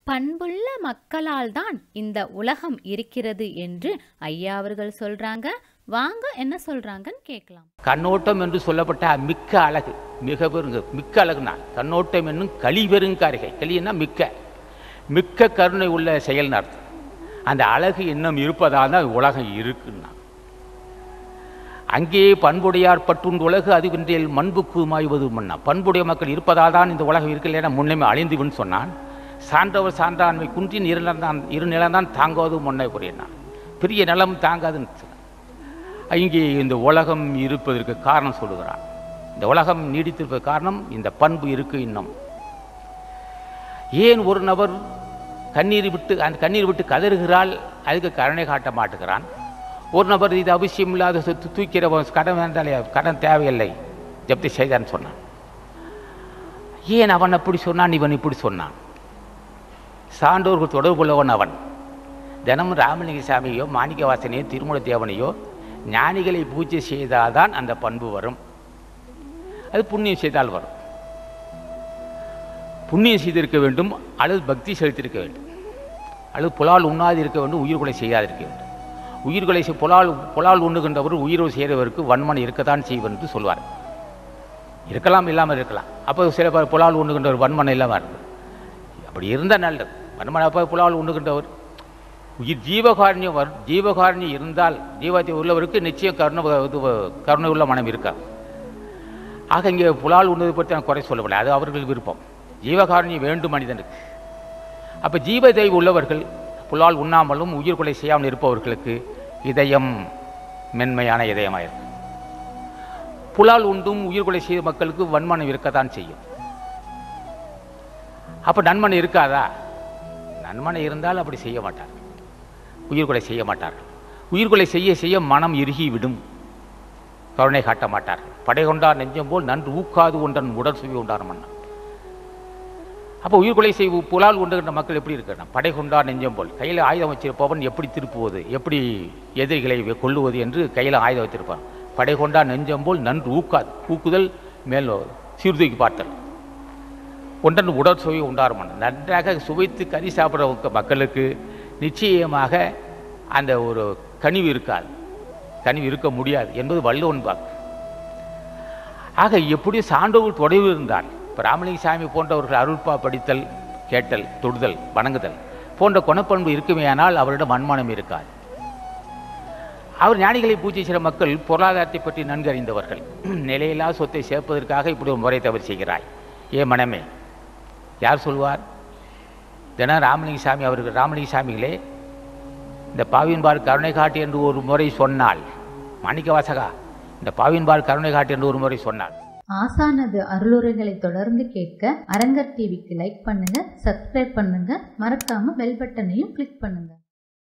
பண்புள்ள மக்களால் தான் இந்த உலகம் இருக்கிறது என்று ஐயா அவர்கள் சொல்றாங்க வாங்க என்ன சொல்றாங்கன்னு கேட்கலாம் கண்ணோட்டம் என்று சொல்லப்பட்ட மிக்க அழகு மிக பெருங்க மிக்க அழகுனா கண்ணோட்டம் என்னும் களி பெருங்காரிகை களின்னா மிக்க மிக்க கருணை உள்ள செயல் அர்த்தம் அந்த அழகு இன்னும் இருப்பதால் தான் உலகம் இருக்குன்னா அங்கே பண்புடையார் பற்றுண்டு உலகு அதுவின்றில் மண்புக்கு மாய்வது முன்னா பண்புடைய மக்கள் இருப்பதால் தான் இந்த உலகம் இருக்கு இல்லைன்னா முன்னமே அழிந்துவின்னு சொன்னான் சான்றவர் சான்றாண்மை குன்றின் இரு நிலம்தான் இரு நிலம்தான் தாங்காது முன்னை புரியினான் பெரிய நிலம் தாங்காதுன்னு சொன்னான் இங்கே இந்த உலகம் இருப்பதற்கு காரணம் சொல்லுகிறான் இந்த உலகம் நீடித்திருப்பதற்கு காரணம் இந்த பண்பு இருக்கு இன்னும் ஏன் ஒரு நபர் கண்ணீர் விட்டு அந்த கண்ணீர் விட்டு கதறுகிறாள் அதுக்கு கருணை காட்ட மாட்டுகிறான் ஒரு நபர் இது அவசியம் இல்லாத சொத்து தூக்கிற கடன் வேண்டாலே கடன் தேவையில்லை ஜப்தி செய்தான்னு சொன்னான் ஏன் அவன் அப்படி சொன்னான் இவன் இப்படி சொன்னான் சான்றோர்கள் தொடர்புள்ளவன் அவன் தினமும் ராமலிங்க சாமியோ மாணிக்க வாசனையோ திருமண தேவனையோ ஞானிகளை பூஜை செய்தால்தான் அந்த பண்பு வரும் அது புண்ணியம் செய்தால் வரும் புண்ணியம் செய்திருக்க வேண்டும் அல்லது பக்தி செலுத்தியிருக்க வேண்டும் அல்லது புலால் உண்ணாது இருக்க வேண்டும் உயிர்கொலை செய்யாதிருக்க வேண்டும் உயிர்கொலை செய் புலால் புலால் உண்ணுகின்றவர் உயிரோ செய்கிறவருக்கு வன்மனை இருக்கத்தான் செய்வர் என்று சொல்வார் இருக்கலாம் இல்லாமல் இருக்கலாம் அப்போ சில பேர் புலால் உண்ணுகின்றவர் வன்மனை இல்லாமல் இருக்கு அப்படி இருந்தால் நல்லது வன்மனை அப்போ புலால் உண்ணுகின்றவர் உயிர் ஜீவகாரண்யம் வரும் ஜீவகாரண்யம் இருந்தால் ஜீவத்தை உள்ளவருக்கு நிச்சயம் கருணை இது கருணை உள்ள மனம் இருக்காது ஆக இங்கே புலால் உண்ணதை பற்றி நான் குறை சொல்லவில்லை அது அவர்கள் விருப்பம் ஜீவகாரண்யம் வேண்டும் மனிதனுக்கு அப்போ ஜீவ தெய்வம் உள்ளவர்கள் புலால் உண்ணாமலும் உயிர் கொலை செய்யாமல் இருப்பவர்களுக்கு இதயம் மென்மையான இதயமாக இருக்கும் புலால் உண்டும் உயிர் கொலை செய்த மக்களுக்கு வன்மனம் இருக்கத்தான் செய்யும் அப்போ நன்மனை இருக்காதா நன்மனை இருந்தால் அப்படி செய்ய மாட்டார் உயிர்கொலை செய்ய மாட்டார்கள் உயிர்கொலை செய்ய செய்ய மனம் இறுகி விடும் கருணை காட்ட மாட்டார்கள் படை கொண்டார் நெஞ்சம் போல் நன்று ஊக்காது ஒன்றன் உடல் சுவி உண்டார் மன்னன் அப்போ உயிர்கொலை செய் புலால் உண்டுகின்ற மக்கள் எப்படி இருக்கணும் படை கொண்டார் நெஞ்சம் போல் கையில் ஆயுதம் வச்சிருப்பவன் எப்படி திருப்புவது எப்படி எதிரிகளை கொல்லுவது என்று கையில் ஆயுதம் வச்சிருப்பான் படை கொண்டார் நெஞ்சம் போல் நன்று ஊக்காது ஊக்குதல் மேல் சீர்தூக்கி பார்த்தல் ஒன்றன் உடல் சுவை உண்டார் மன்னன் நன்றாக சுவைத்து கறி சாப்பிட்ற மக்களுக்கு நிச்சயமாக அந்த ஒரு கனிவு இருக்காது கனிவு இருக்க முடியாது என்பது வள்ளுவன் வாக்கு ஆக எப்படி சான்றோர்கள் தொடர்பு இருந்தால் இப்போ ராமலிங்க சாமி போன்றவர்கள் அருள்பா படித்தல் கேட்டல் தொடுதல் வணங்குதல் போன்ற குணப்பண்பு இருக்குமேயானால் அவரிடம் மண்மானம் இருக்காது அவர் ஞானிகளை பூஜை செய்கிற மக்கள் பொருளாதாரத்தை பற்றி நன்கு அறிந்தவர்கள் நிலையில்லா சொத்தை சேர்ப்பதற்காக இப்படி ஒரு முறை தவறு செய்கிறாய் ஏ மனமே யார் சொல்வார் தினம் ராமலிங்க சாமி அவர்கள் ராமலிங்க சாமிகளே இந்த பாவின்பார் கருணை காட்டு என்று ஒரு முறை சொன்னால் மாணிக்க வாசகா இந்த பாவின்பார் கருணை காட்டு என்று ஒரு முறை சொன்னாள் ஆசானது அருளுரைகளை தொடர்ந்து கேட்க அரங்கர் டிவிக்கு லைக் பண்ணுங்க சப்ஸ்கிரைப் பண்ணுங்க மறக்காம பெல் பட்டனையும் கிளிக் பண்ணுங்க